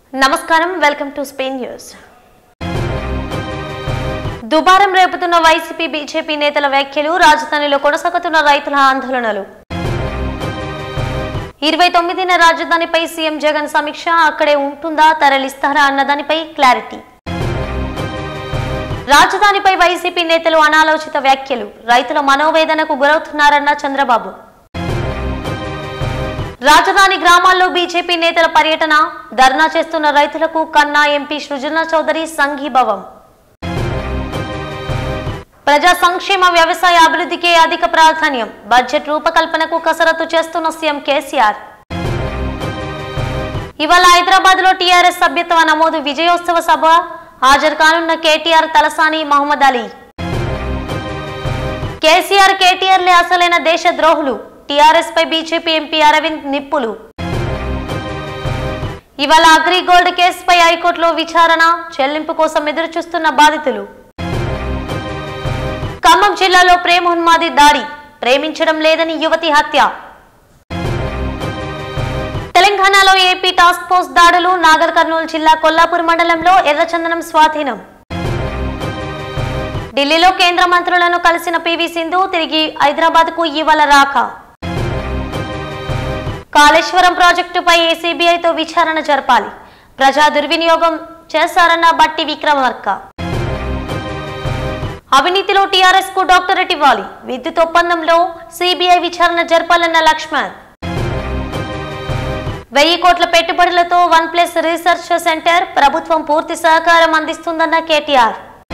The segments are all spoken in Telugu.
నమస్కారం వెల్కమ్ టు స్పెయిన్ న్యూస్ దుబారం రేపుతున్న వైసీపీ బీజేపీ నేతల వ్యాఖ్యలు రాజధానిలో కొనసాగుతున్న రైతుల ఆందోళనలు ఇరవై తొమ్మిదిన రాజధానిపై సీఎం జగన్ సమీక్ష అక్కడే ఉంటుందా తరలిస్తారా అన్నదానిపై క్లారిటీ రాజధానిపై వైసీపీ నేతలు అనాలోచిత వ్యాఖ్యలు రైతుల మనోవేదనకు గురవుతున్నారన్న చంద్రబాబు రాజధాని గ్రామాల్లో బీజేపీ నేతల పర్యటన ధర్నా చేస్తున్న రైతులకు కన్నా ఎంపీ సృజన చౌదరి సంఘీభావం ప్రజా సంక్షేమ వ్యవసాయ అభివృద్ధికే అధిక ప్రాధాన్యం బడ్జెట్ రూపకల్పనకు కసరత్తు చేస్తున్న సీఎం కేసీఆర్ ఇవాళ హైదరాబాద్ లో టీఆర్ఎస్ సభ్యత్వ నమోదు విజయోత్సవ సభ హాజరు కానున్న కేటీఆర్ తలసాని మహమ్మద్ అలీ కేసీఆర్ కేటీఆర్లే అసలైన దేశ ద్రోహులు టీఆర్ఎస్ పై బీజేపీ ఎంపీ అరవింద్ నిప్పులు ఇవాళ అగ్రిగోల్డ్ కేసుపై హైకోర్టులో విచారణ చెల్లింపు కోసం ఎదురు చూస్తున్న బాధితులు ఖమ్మం జిల్లాలో ప్రేమోన్మాది దాడి ప్రేమించడం లేదని యువతి హత్య తెలంగాణలో ఏపీ టాస్క్ ఫోర్స్ దాడులు నాగర్ కర్నూలు జిల్లా కొల్లాపూర్ మండలంలో ఎర్రచందనం స్వాధీనం ఢిల్లీలో కేంద్ర మంత్రులను కలిసిన పివి సింధు తిరిగి హైదరాబాద్ కు ఇవాళ రాక కాళేశ్వరం ప్రాజెక్టుపై ఏసీబీఐతో విచారణ జరపాలి ప్రజా దుర్వినియోగం చేశారన్న బట్టి విక్రమార్క అవినీతిలో టీఆర్ఎస్ కు డాక్టరేట్ ఇవ్వాలి విద్యుత్ ఒప్పందంలో సిబిఐ విచారణ జరపాలన్న లక్ష్మణ్ వెయ్యి కోట్ల పెట్టుబడులతో వన్ ప్లస్ రీసెర్చ్ సెంటర్ ప్రభుత్వం పూర్తి సహకారం అందిస్తుందన్న కేటీఆర్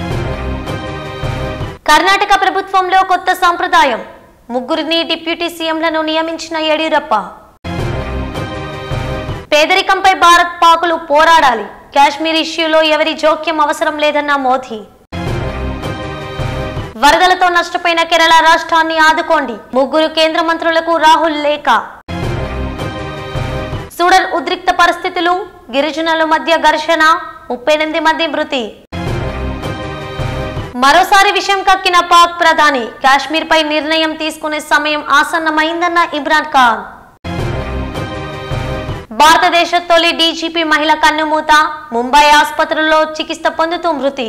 కర్ణాటక ప్రభుత్వంలో కొత్త సంప్రదాయం ముగ్గురిని డిప్యూటీ సీఎంలను నియమించిన యడియూరప్ప పేదరికంపై భారత్ పాకులు పోరాడాలి కాశ్మీర్ ఇష్యూలో ఎవరి జోక్యం అవసరం లేదన్న మోదీ వరదలతో నష్టపోయిన కేరళ రాష్ట్రాన్ని ఆదుకోండి ముగ్గురు కేంద్ర మంత్రులకు రాహుల్ లేఖ సూడన్ ఉద్రిక్త పరిస్థితులు గిరిజనుల మధ్య ఘర్షణ ముప్పై ఎనిమిది మంది మృతి మరోసారి విషయం కక్కిన పాక్ ప్రధాని కాశ్మీర్ పై నిర్ణయం తీసుకునే సమయం ఆసన్నమైందన్న ఇమ్రాన్ ఖాన్ భారతదేశ తొలి డీజీపీ మహిళ కన్నుమూత ముంబై ఆసుపత్రుల్లో చికిత్స పొందుతూ మృతి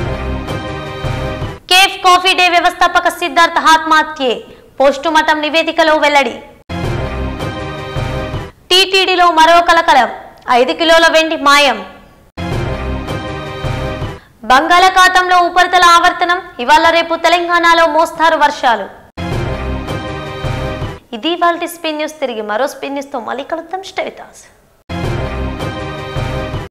కేఫ్ కాఫీ డే వ్యవస్థాపక సిద్ధార్థ్ ఆత్మహత్యే పోస్టుమార్టం నివేదికలో వెల్లడి టీటీడీలో మరో కలకలం ఐదు కిలోల వెండి మాయం బంగాళాఖాతంలో ఉపరితల ఆవర్తనం ఇవాళ రేపు తెలంగాణలో మోస్తారు వర్షాలు ఇది వాళ్ళ స్పిన్ న్యూస్ తిరిగి మరో స్పిన్ న్యూస్తో మళ్ళీ కలుద్దాం స్టే విత్ us.